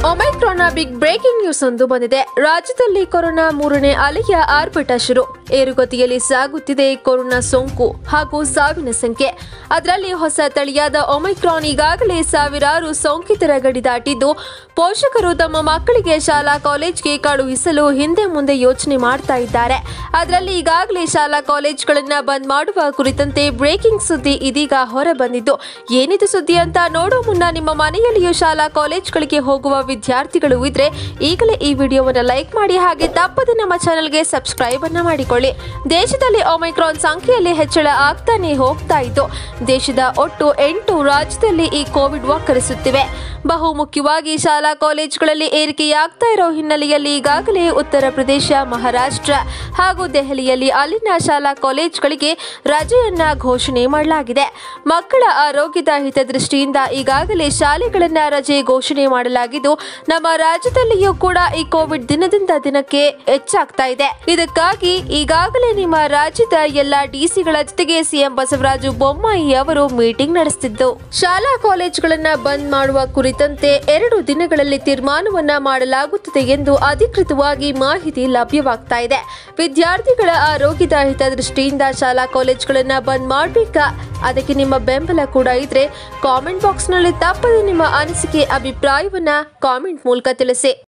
ಒಮೈಕ್ರಾನ್ನ big breaking news ಒಂದು ಬಂದಿದೆ ರಾಜ್ಯದಲ್ಲಿ ಕೊರೋನಾ ಮೂರನೇ ಅಲೆಯ ಆರ್ಭಟ ಶುರು ಏರುಗತಿಯಲ್ಲಿ ಸಾಗುತ್ತಿದೆ ಕೊರೋನಾ ಸೋಂಕು ಹಾಗೂ ಸಾವಿನ ಸಂಖ್ಯೆ ಅದರಲ್ಲಿ ಹೊಸ ತಳಿಯಾದ ಒಮೈಕ್ರಾನ್ ಈಗಾಗಲೇ ಸಾವಿರಾರು ಸೋಂಕಿತರ ಗಡಿ ದಾಟಿದ್ದು ಪೋಷಕರು ತಮ್ಮ ಮಕ್ಕಳಿಗೆ ಶಾಲಾ ಕಾಲೇಜ್ಗೆ ಕಳುಹಿಸಲು ಹಿಂದೆ ಮುಂದೆ ಯೋಚನೆ ಮಾಡ್ತಾ ಇದ್ದಾರೆ ಅದರಲ್ಲಿ ಈಗಾಗಲೇ ಶಾಲಾ ಕಾಲೇಜ್ಗಳನ್ನ ಬಂದ್ ಮಾಡುವ ಕುರಿತಂತೆ ಬ್ರೇಕಿಂಗ್ ಸುದ್ದಿ ಇದೀಗ ಹೊರ ಬಂದಿದ್ದು ಏನಿದು ಸುದ್ದಿ ಅಂತ ನೋಡೋ ಮುನ್ನ ನಿಮ್ಮ ಮನೆಯಲ್ಲಿಯೂ ಶಾಲಾ ಕಾಲೇಜ್ಗಳಿಗೆ ಹೋಗುವ ವಿದ್ಯಾರ್ಥಿಗಳು ಇದ್ರೆ ಈಗಲೇ ಈ ವಿಡಿಯೋವನ್ನ ಲೈಕ್ ಮಾಡಿ ಹಾಗೆ ತಪ್ಪದೆ ನಮ್ಮ ಚಾನೆಲ್ಗೆ ಸಬ್ಸ್ಕ್ರೈಬ್ ಅನ್ನ ಮಾಡಿಕೊಳ್ಳಿ ದೇಶದಲ್ಲಿ ಒಮೈಕ್ರಾನ್ ಸಂಖ್ಯೆಯಲ್ಲಿ ಹೆಚ್ಚಳ ಆಗ್ತಾನೆ ಹೋಗ್ತಾ ಇದ್ದು ದೇಶದ ಒಟ್ಟು ಎಂಟು ರಾಜ್ಯದಲ್ಲಿ ಈ ಕೋವಿಡ್ ವಕ್ಕರಿಸುತ್ತಿವೆ ಬಹು ಮುಖ್ಯವಾಗಿ ಶಾಲಾ ಕಾಲೇಜುಗಳಲ್ಲಿ ಏರಿಕೆಯಾಗ್ತಾ ಇರೋ ಹಿನ್ನೆಲೆಯಲ್ಲಿ ಈಗಾಗಲೇ ಉತ್ತರ ಪ್ರದೇಶ ಮಹಾರಾಷ್ಟ್ರ ಹಾಗೂ ದೆಹಲಿಯಲ್ಲಿ ಅಲ್ಲಿನ ಶಾಲಾ ಕಾಲೇಜುಗಳಿಗೆ ರಜೆಯನ್ನ ಘೋಷಣೆ ಮಾಡಲಾಗಿದೆ ಮಕ್ಕಳ ಆರೋಗ್ಯದ ಹಿತದೃಷ್ಟಿಯಿಂದ ಈಗಾಗಲೇ ಶಾಲೆಗಳನ್ನ ರಜೆ ಘೋಷಣೆ ಮಾಡಲಾಗಿದ್ದು ನಮ್ಮ ರಾಜ್ಯದಲ್ಲಿಯೂ ಕೂಡ ಈ ಕೋವಿಡ್ ದಿನದಿಂದ ದಿನಕ್ಕೆ ಹೆಚ್ಚಾಗ್ತಾ ಇದೆ ಇದಕ್ಕಾಗಿ ಈಗಾಗಲೇ ನಿಮ್ಮ ರಾಜ್ಯದ ಎಲ್ಲ ಡಿಸಿಗಳ ಜೊತೆಗೆ ಸಿಎಂ ಬಸವರಾಜು ಬೊಮ್ಮಾಯಿ ಅವರು ಮೀಟಿಂಗ್ ನಡೆಸುತ್ತಿದ್ದು ಶಾಲಾ ಕಾಲೇಜುಗಳನ್ನ ಬಂದ್ ಮಾಡುವ ಕುರಿತಂತೆ ಎರಡು ದಿನಗಳಲ್ಲಿ ತೀರ್ಮಾನವನ್ನ ಮಾಡಲಾಗುತ್ತದೆ ಎಂದು ಅಧಿಕೃತವಾಗಿ ಮಾಹಿತಿ ಲಭ್ಯವಾಗ್ತಾ ಇದೆ ವಿದ್ಯಾರ್ಥಿಗಳ ಆರೋಗ್ಯದ ಹಿತದೃಷ್ಟಿಯಿಂದ ಶಾಲಾ ಕಾಲೇಜುಗಳನ್ನ ಬಂದ್ ಮಾಡಬೇಕಾ ಅದಕ್ಕೆ ನಿಮ್ಮ ಬೆಂಬಲ ಕೂಡ ಇದ್ರೆ ಕಾಮೆಂಟ್ ಬಾಕ್ಸ್ನಲ್ಲಿ ತಪ್ಪದೆ ನಿಮ್ಮ ಅನಿಸಿಕೆ ಅಭಿಪ್ರಾಯವನ್ನ ಕಾಮೆಂಟ್ ಮೂಲಕ ತಿಳಿಸಿ